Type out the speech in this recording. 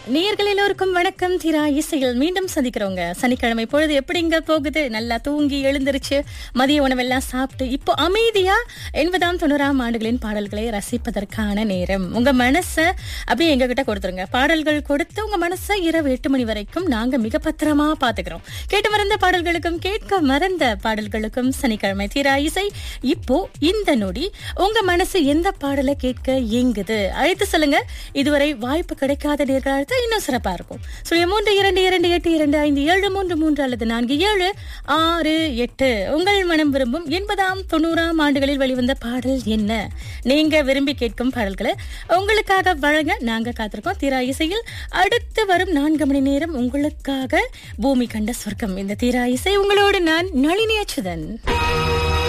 நேயர்கள் எல்லோருக்கும் வணக்கம் திரா இசையில் மீண்டும் சந்திக்கிறோங்க சனிக்கிழமை பொழுது எப்படிங்க போகுது நல்லா தூங்கி எழுந்திருச்சு மதிய உணவெல்லாம் சாப்பிட்டு இப்போ அமைதியா எண்பதாம் தொண்ணூறாம் ஆண்டுகளின் பாடல்களை ரசிப்பதற்கான நேரம் உங்க மனசை அப்படியே எங்க கிட்ட கொடுத்துருங்க பாடல்கள் கொடுத்து உங்க மனசை இரவு எட்டு மணி வரைக்கும் நாங்க மிக பத்திரமா பாத்துக்கிறோம் கேட்டு மறந்த பாடல்களுக்கும் கேட்க மறந்த பாடல்களுக்கும் சனிக்கிழமை தீரா இசை இப்போ இந்த நொடி உங்க மனசு எந்த பாடலை கேட்க ஏங்குது அழைத்து சொல்லுங்க இதுவரை வாய்ப்பு கிடைக்காத நேர்கள் அழைத்தா இன்னும் சிறப்பா இருக்கும் சுழிய மூன்று இரண்டு இரண்டு எட்டு இரண்டு ஐந்து ஏழு மூன்று மூன்று அல்லது நான்கு ஏழு ஆறு எட்டு உங்கள் மனம் விரும்பும் எண்பதாம் தொண்ணூறாம் ஆண்டுகளில் வெளிவந்த பாடல் என்ன நீங்க விரும்பி கேட்கும் பாடல்களை உங்களுக்காக வழங்க நாங்க காத்திருக்கோம் தீரா இசையில் அடுத்து வரும் நான்கு மணி நேரம் உங்களுக்காக பூமி கண்ட சொர்க்கம் இந்த தீரா இசை உங்களோடு நான் நளினி அச்சுதன்